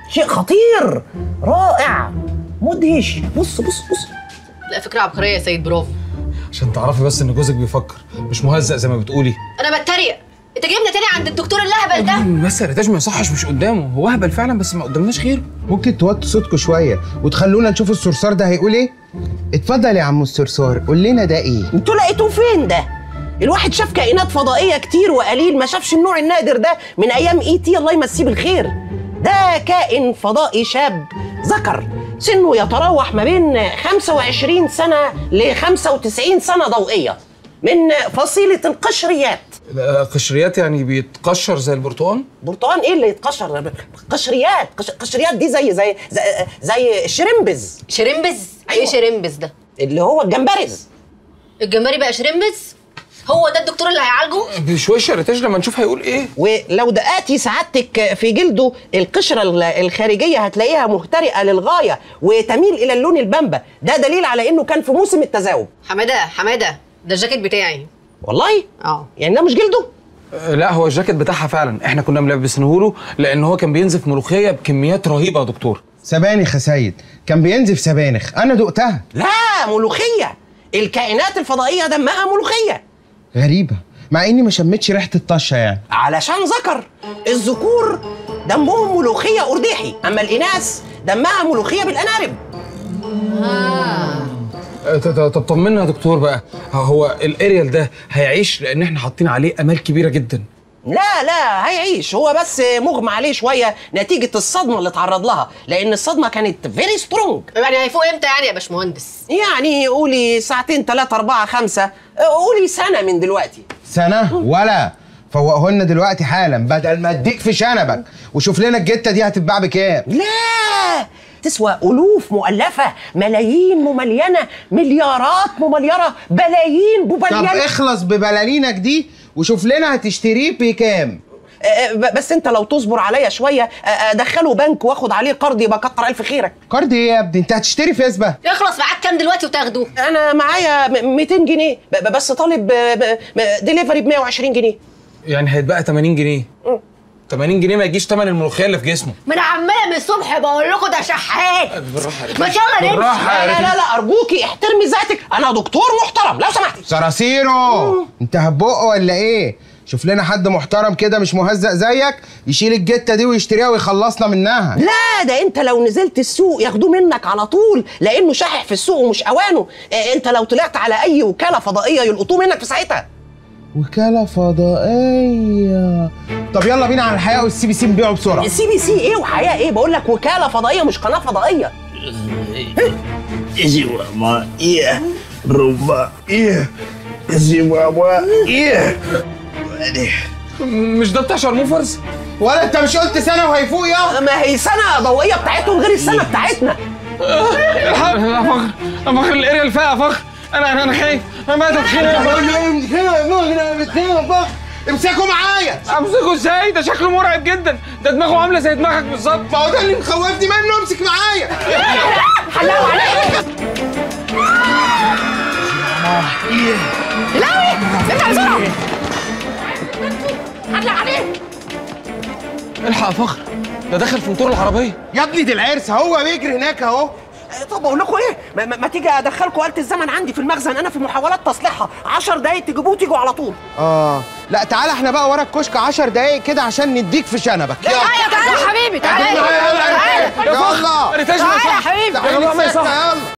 شيء خطير رائع مدهش بص بص بص لا فكره عبقريه يا سيد برافو عشان تعرفي بس ان جوزك بيفكر مش مهزأ زي ما بتقولي انا بتريق انت جايبنا تاني عند الدكتور اللهبل ده بس الريتاج ما يصحش مش قدامه هو هبل فعلا بس ما قدامناش غيره ممكن توطوا صوتكم شويه وتخلونا نشوف الصرصار ده هيقول ايه اتفضل يا عم الصرصار قول لنا ده ايه انتوا لقيتوه فين ده الواحد شاف كائنات فضائيه كتير وقليل ما شافش النوع النادر ده من ايام اي تي الله يمسيه بالخير ده كائن فضائي شاب ذكر سنه يتراوح ما بين 25 سنه ل 95 سنه ضوئيه من فصيله القشريات لا، قشريات يعني بيتقشر زي البرتقال برتقان ايه اللي يتقشر قشريات قش- قشريات دي زي زي زي, زي الشرمبز شرمبز أيوة. ايه شرمبز ده اللي هو الجمبرز الجمبري بقى شرمبز هو ده الدكتور اللي هيعالجه بشويش الريتاج لما نشوف هيقول ايه ولو دققتي سعادتك في جلده القشرة ال- الخارجية هتلاقيها مهترئة للغاية وتميل إلى اللون البامبا ده دليل على إنه كان في موسم التزاوج حماده حماده ده الجاكيت بتاعي والله اه يعني ده مش جلده آه، لا هو الجاكيت بتاعها فعلا احنا كنا ملبسينه له لان هو كان بينزف ملوخيه بكميات رهيبه يا دكتور سبانخ يا سيد كان بينزف سبانخ انا دقتها لا ملوخية الكائنات الفضائية دمها ملوخية غريبه مع اني ما شمتش ريحه الطشه يعني علشان ذكر الذكور دمهم ملوخية أرداحي أما الإناث دمها ملوخية بالأنارب آه، ط- ط- طب طمنا يا دكتور بقى هو الاريال ده هيعيش لان احنا حاطين عليه امال كبيره جدا لا لا هيعيش هو بس مغمى عليه شوية نتيجة الصدمة اللي اتعرض لها لأن الصدمة كانت فيري سترونج يعني هيفوق امتى يعني يا باشمهندس يعني قولي ساعتين ثلاثة أربعة خمسة قولي سنة من دلوقتي سنه ولا فوقه لنا دلوقتي حالا بدل ما اديك في شنبك وشوف لنا الجته دي هتتباع بكام لا تسوى ألوف مؤلفة ملايين مملينة مليارات ممليرة بلايين طب مبلينة اخلص ببلالينك دي وشوف لنا هتشتريه بكام آه، ب- بس انت لو تصبر عليا شوية آه، ادخله بنك واخد عليه قرض يبقى كتر ألف خيرك كارد ايه يا ابني انت هتشتري فيسبا يخلص معاك كام دلوقتي وتاخده أنا معايا م- 200 جنيه ب- ب- بس طالب ديليفري ب 120 جنيه يعني هيتبقى 80 جنيه 80 جنيه ما يجيش ثمن الملوخيه اللي في جسمه ما انا عماله من الصبح بقول لكم ده شحات بالراحه يا ما ريتاج. يلا نمشي بالراحه لا يا لا ريتاج. لا, لا أرجوكي احترمي ذاتك أنا دكتور محترم لو سمحتي صراصيرو انت هتبقه ولا ايه شوف لنا حد محترم كده مش مهزأ زيك يشيل الجته دي ويشتريها ويخلصنا منها لا ده انت لو نزلت السوق ياخدوه منك على طول لانه شاحح في السوق ومش اوانه اه، انت لو طلعت على اي وكاله فضائيه يلقطوه منك في ساعتها وكاله فضائيه طب يلا بينا على الحياه والسي بي سي نبيعه بسرعه السي بي سي ايه وحياه ايه بقول لك وكاله فضائيه مش قناه فضائيه Zimbabwe, yeah. Rumba, yeah. Zimbabwe, yeah. مش ده بتاع شرموفرز ولا انت مش قلت سنه وهيفوق يا ما هي سنه ضوئيه بتاعتهم غير السنه بتاعتنا يا فخر يا فخر الاريال فيها يا فخر انا انا انا خايف انا مات اتخنق امسكوا معايا امسكه ازاي ده شكله مرعب جدا ده دماغه عامله زي دماغك بالظبط ما هو ده اللي مخوفني منه امسك معايا حلاوه عليك لاوي ارجع بسرعه حلق عليك الحق يا فخر ده داخل في موتور العربيه يا ابني دي العرس هو بيجري هناك اهو اه، طب اقول لكم ايه ما, ما, ما تيجي ادخلكم آلة الزمن عندي في المخزن انا في محاولات تصليحها 10 دقايق تجيبوه تيجوا على طول اه لا تعالى احنا بقى ورا الكشك 10 دقايق كده عشان نديك في شنبك يلا تعالى تعالى يا حبيبي تعالى يلا يا فخر ريتاج ما تعالى يا يصح حبيبي يا جماعه ما سكة، يصح يلا